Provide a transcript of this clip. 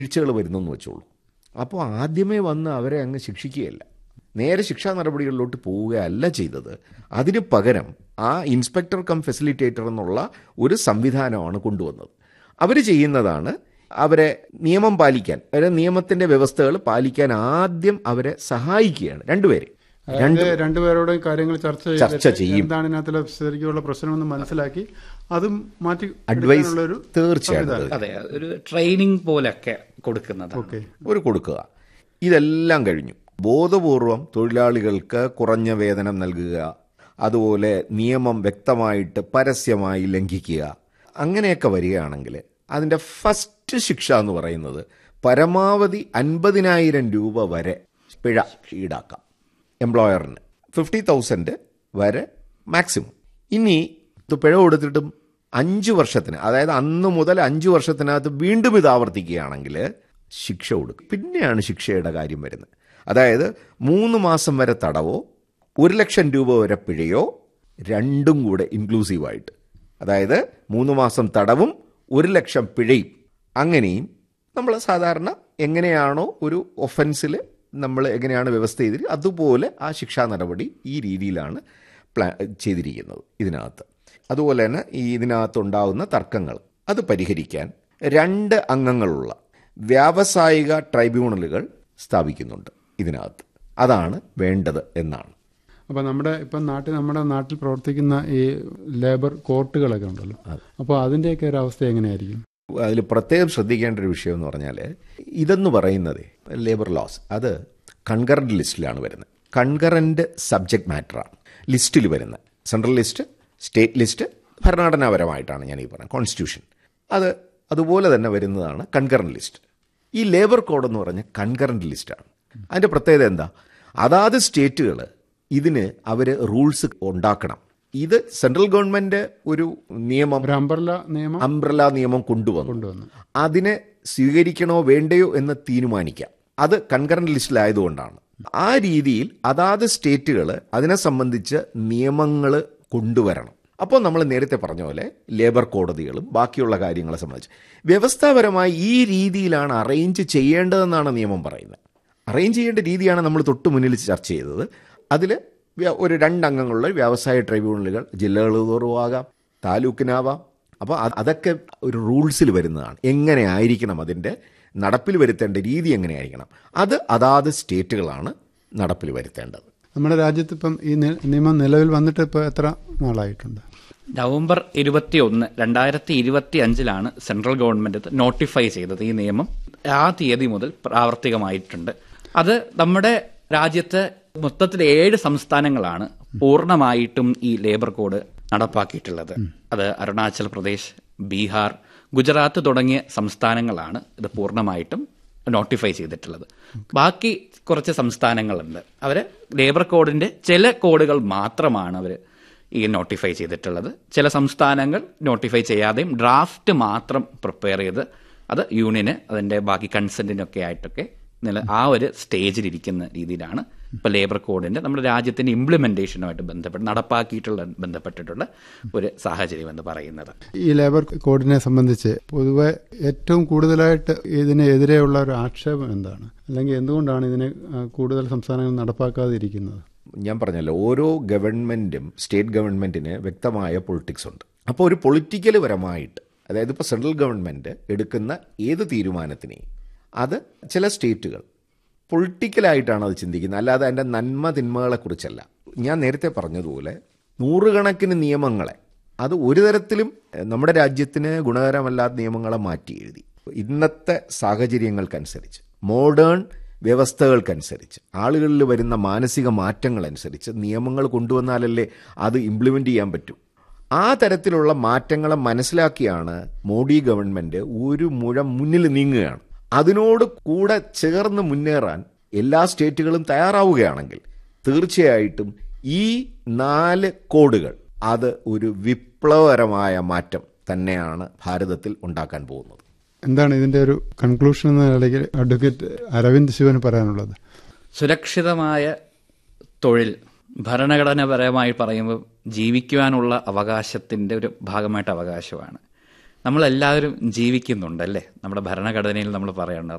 വീഴ്ചകൾ വരുന്നെന്ന് വെച്ചോളൂ അപ്പോൾ ആദ്യമേ വന്ന് അവരെ അങ്ങ് ശിക്ഷിക്കുകയല്ല നേരെ ശിക്ഷാ നടപടികളിലോട്ട് പോവുകയല്ല ചെയ്തത് അതിന് പകരം ആ ഇൻസ്പെക്ടർ കം ഫെസിലിറ്റേറ്റർ എന്നുള്ള ഒരു സംവിധാനമാണ് കൊണ്ടുവന്നത് അവർ ചെയ്യുന്നതാണ് അവരെ നിയമം പാലിക്കാൻ അവരെ നിയമത്തിന്റെ വ്യവസ്ഥകൾ പാലിക്കാൻ ആദ്യം അവരെ സഹായിക്കുകയാണ് രണ്ടുപേരെ രണ്ട് രണ്ടുപേരോടും കാര്യങ്ങൾ ചർച്ച ചർച്ച ചെയ്തിട്ട് ചെയ്യും. എന്താണ് ഇതിനകത്തുള്ള ശരിക്കുള്ള പ്രശ്നമെന്ന് മനസ്സിലാക്കി അതും മാറ്റി അഡ്വൈസ് എടുക്കാനുള്ള ഒരു തീർച്ചയായിട്ടും അതെ ഒരു ട്രെയിനിങ് പോലൊക്കെ കൊടുക്കുന്നത് ഓക്കെ ഒരു കൊടുക്കുക ഇതെല്ലാം കഴിഞ്ഞു ബോധപൂർവം തൊഴിലാളികൾക്ക് കുറഞ്ഞ വേതനം നൽകുക അതുപോലെ നിയമം വ്യക്തമായിട്ട് പരസ്യമായി ലംഘിക്കുക അങ്ങനെയൊക്കെ വരികയാണെങ്കിൽ അതിൻ്റെ ഫസ്റ്റ് ശിക്ഷ എന്ന് പറയുന്നത് പരമാവധി അൻപതിനായിരം രൂപ വരെ പിഴ ഈടാക്കാം എംപ്ലോയറിന് ഫിഫ്റ്റി തൗസൻഡ് വരെ മാക്സിമം ഇനി ഇത് പിഴ കൊടുത്തിട്ടും അഞ്ച് വർഷത്തിന് അതായത് അന്ന് മുതൽ അഞ്ച് വർഷത്തിനകത്ത് വീണ്ടും ഇത് ആവർത്തിക്കുകയാണെങ്കിൽ ശിക്ഷ കൊടുക്കും പിന്നെയാണ് ശിക്ഷയുടെ കാര്യം വരുന്നത് അതായത് മൂന്ന് മാസം വരെ തടവോ ഒരു ലക്ഷം രൂപ വരെ പിഴയോ രണ്ടും കൂടെ ഇൻക്ലൂസീവായിട്ട് അതായത് മൂന്ന് മാസം തടവും ഒരു ലക്ഷം പിഴയും അങ്ങനെയും നമ്മൾ സാധാരണ എങ്ങനെയാണോ ഒരു ഒഫൻസിൽ നമ്മൾ എങ്ങനെയാണ് വ്യവസ്ഥ ചെയ്തിട്ട് അതുപോലെ ആ ശിക്ഷാ നടപടി ഈ രീതിയിലാണ് പ്ലാ ചെയ്തിരിക്കുന്നത് ഇതിനകത്ത് അതുപോലെ തന്നെ ഈ ഇതിനകത്ത് ഉണ്ടാകുന്ന തർക്കങ്ങൾ അത് പരിഹരിക്കാൻ രണ്ട് അംഗങ്ങളുള്ള വ്യാവസായിക ട്രൈബ്യൂണലുകൾ സ്ഥാപിക്കുന്നുണ്ട് ഇതിനകത്ത് അതാണ് വേണ്ടത് എന്നാണ് അപ്പൊ നമ്മുടെ ഇപ്പം നാട്ടിൽ നമ്മുടെ നാട്ടിൽ പ്രവർത്തിക്കുന്ന ഈ ലേബർ കോർട്ടുകളൊക്കെ ഉണ്ടല്ലോ അപ്പോൾ അതിന്റെയൊക്കെ ഒരു അവസ്ഥ എങ്ങനെയായിരിക്കും അതിൽ പ്രത്യേകം ശ്രദ്ധിക്കേണ്ട ഒരു വിഷയം എന്ന് പറഞ്ഞാൽ ഇതെന്ന് പറയുന്നത് ലേബർ ലോസ് അത് കൺകറന്റ് ലിസ്റ്റിലാണ് വരുന്നത് കൺകറന്റ് സബ്ജക്ട് മാറ്ററാണ് ലിസ്റ്റിൽ വരുന്നത് സെൻട്രൽ ലിസ്റ്റ് സ്റ്റേറ്റ് ലിസ്റ്റ് ഭരണഘടനാപരമായിട്ടാണ് ഞാൻ ഈ പറയുന്നത് കോൺസ്റ്റിറ്റ്യൂഷൻ അത് അതുപോലെ തന്നെ വരുന്നതാണ് കൺകറന്റ് ലിസ്റ്റ് ഈ ലേബർ കോഡ് എന്ന് പറഞ്ഞ കൺകറന്റ് ലിസ്റ്റാണ് അതിൻ്റെ പ്രത്യേകത എന്താ അതാത് സ്റ്റേറ്റുകൾ ഇതിന് അവർ റൂൾസ് ഉണ്ടാക്കണം ഇത് സെൻട്രൽ ഗവൺമെന്റ് ഒരു നിയമം ഒരു അംബർല നിയമം അംബ്രല നിയമം കൊണ്ടുവന്നു കൊണ്ടുവന്നു അതിനെ സ്വീകരിക്കണോ വേണ്ടയോ എന്ന് തീരുമാനിക്കാം അത് കൺകറന്റ് ലിസ്റ്റിലായതുകൊണ്ടാണ് ആ രീതിയിൽ അതാത് സ്റ്റേറ്റുകൾ അതിനെ സംബന്ധിച്ച് നിയമങ്ങൾ കൊണ്ടുവരണം അപ്പോൾ നമ്മൾ നേരത്തെ പറഞ്ഞ പോലെ ലേബർ കോടതികളും ബാക്കിയുള്ള കാര്യങ്ങളെ സംബന്ധിച്ച് വ്യവസ്ഥാപരമായി ഈ രീതിയിലാണ് അറേഞ്ച് ചെയ്യേണ്ടതെന്നാണ് നിയമം പറയുന്നത് അറേഞ്ച് ചെയ്യേണ്ട രീതിയാണ് നമ്മൾ തൊട്ട് മുന്നിൽ ചർച്ച ചെയ്തത് അതിൽ ഒരു രണ്ടംഗങ്ങളുള്ള വ്യവസായ ട്രൈബ്യൂണലുകൾ ജില്ലകൾ തോറും ആകാം താലൂക്കിനാവാം അപ്പോൾ അത് അതൊക്കെ ഒരു റൂൾസിൽ വരുന്നതാണ് എങ്ങനെ ആയിരിക്കണം അതിൻ്റെ നടപ്പിൽ വരുത്തേണ്ട രീതി എങ്ങനെയായിരിക്കണം അത് അതാത് സ്റ്റേറ്റുകളാണ് നടപ്പിൽ വരുത്തേണ്ടത് നമ്മുടെ രാജ്യത്ത് ഇപ്പം ഈ നി- നിയമം നിലവിൽ വന്നിട്ട് ഇപ്പോൾ എത്ര നാളായിട്ടുണ്ട് നവംബർ ഇരുപത്തി ഒന്ന് രണ്ടായിരത്തി ഇരുപത്തി അഞ്ചിലാണ് സെൻട്രൽ ഗവൺമെന്റ് ഇത് നോട്ടിഫൈ ചെയ്തത് ഈ നിയമം ആ തീയതി മുതൽ പ്രാവർത്തികമായിട്ടുണ്ട് അത് നമ്മുടെ രാജ്യത്ത് മൊത്തത്തിൽ ഏഴ് സംസ്ഥാനങ്ങളാണ് പൂർണ്ണമായിട്ടും ഈ ലേബർ കോഡ് നടപ്പാക്കിയിട്ടുള്ളത് അത് അരുണാചൽ പ്രദേശ് ബീഹാർ ഗുജറാത്ത് തുടങ്ങിയ സംസ്ഥാനങ്ങളാണ് ഇത് പൂർണ്ണമായിട്ടും നോട്ടിഫൈ ചെയ്തിട്ടുള്ളത് ബാക്കി കുറച്ച് സംസ്ഥാനങ്ങളുണ്ട് അവർ ലേബർ കോഡിന്റെ ചില കോഡുകൾ മാത്രമാണ് അവർ ഈ നോട്ടിഫൈ ചെയ്തിട്ടുള്ളത് ചില സംസ്ഥാനങ്ങൾ നോട്ടിഫൈ ചെയ്യാതെയും ഡ്രാഫ്റ്റ് മാത്രം പ്രിപ്പയർ ചെയ്ത് അത് യൂണിയന് അതിന്റെ ബാക്കി കൺസെന്റിനൊക്കെ ആയിട്ടൊക്കെ നില ആ ഒരു സ്റ്റേജിലിരിക്കുന്ന രീതിയിലാണ് ഇപ്പൊ ലേബർ കോഡിന്റെ നമ്മുടെ രാജ്യത്തിന്റെ ഇംപ്ലിമെന്റേഷനുമായിട്ട് ബന്ധപ്പെട്ട് നടപ്പാക്കിയിട്ടുള്ള ബന്ധപ്പെട്ടിട്ടുള്ള ഒരു സാഹചര്യം എന്ന് പറയുന്നത് ഈ ലേബർ കോഡിനെ സംബന്ധിച്ച് പൊതുവെ ഏറ്റവും കൂടുതലായിട്ട് ഇതിനെതിരെയുള്ള ഒരു ആക്ഷേപം എന്താണ് അല്ലെങ്കിൽ എന്തുകൊണ്ടാണ് ഇതിനെ ആ, കൂടുതൽ സംസ്ഥാനങ്ങൾ നടപ്പാക്കാതിരിക്കുന്നത് ഞാൻ പറഞ്ഞല്ലോ ഓരോ ഗവൺമെൻറ്റും സ്റ്റേറ്റ് ഗവൺമെൻറ്റിന് വ്യക്തമായ പൊളിറ്റിക്സ് ഉണ്ട് അപ്പോൾ ഒരു പൊളിറ്റിക്കൽ പരമായിട്ട് അതായത് ഇപ്പോൾ സെൻട്രൽ ഗവൺമെൻറ് എടുക്കുന്ന ഏത് തീരുമാനത്തിനെയും അത് ചില സ്റ്റേറ്റുകൾ പൊളിറ്റിക്കലായിട്ടാണ് അത് ചിന്തിക്കുന്നത് അല്ലാതെ അതിൻ്റെ നന്മ തിന്മകളെക്കുറിച്ചല്ല ഞാൻ നേരത്തെ പറഞ്ഞതുപോലെ നൂറുകണക്കിന് നിയമങ്ങളെ അത് ഒരു തരത്തിലും എഹ്, നമ്മുടെ രാജ്യത്തിന് ഗുണകരമല്ലാത്ത നിയമങ്ങളെ മാറ്റി എഴുതി ഇന്നത്തെ സാഹചര്യങ്ങൾക്കനുസരിച്ച് മോഡേൺ വ്യവസ്ഥകൾക്കനുസരിച്ച് ആളുകളിൽ വരുന്ന മാനസിക മാറ്റങ്ങളനുസരിച്ച് നിയമങ്ങൾ കൊണ്ടുവന്നാലല്ലേ അത് ഇംപ്ലിമെൻ്റ് ചെയ്യാൻ പറ്റൂ ആ തരത്തിലുള്ള മാറ്റങ്ങളെ മനസ്സിലാക്കിയാണ് മോഡി ഗവൺമെൻറ് ഒരു മുഴം മുന്നിൽ നീങ്ങുകയാണ് അതിനോട് കൂടെ ചേർന്ന് മുന്നേറാൻ എല്ലാ സ്റ്റേറ്റുകളും തയ്യാറാവുകയാണെങ്കിൽ തീർച്ചയായിട്ടും ഈ നാല് കോഡുകൾ അത് ഒരു വിപ്ലവകരമായ മാറ്റം തന്നെയാണ് ഭാരതത്തിൽ ഉണ്ടാക്കാൻ പോകുന്നത് എന്താണ് ഇതിന്റെ ഒരു കൺക്ലൂഷൻ എന്ന നിലയ്ക്ക് അഡ്വക്കേറ്റ് അരവിന്ദ് ശിവന് പറയാനുള്ളത് സുരക്ഷിതമായ തൊഴിൽ ഭരണഘടനാപരമായി പറയുമ്പോൾ ജീവിക്കുവാനുള്ള അവകാശത്തിന്റെ ഒരു ഭാഗമായിട്ട് അവകാശമാണ് നമ്മളെല്ലാവരും ജീവിക്കുന്നുണ്ട് അല്ലേ നമ്മുടെ ഭരണഘടനയിൽ നമ്മൾ പറയുന്നുണ്ട്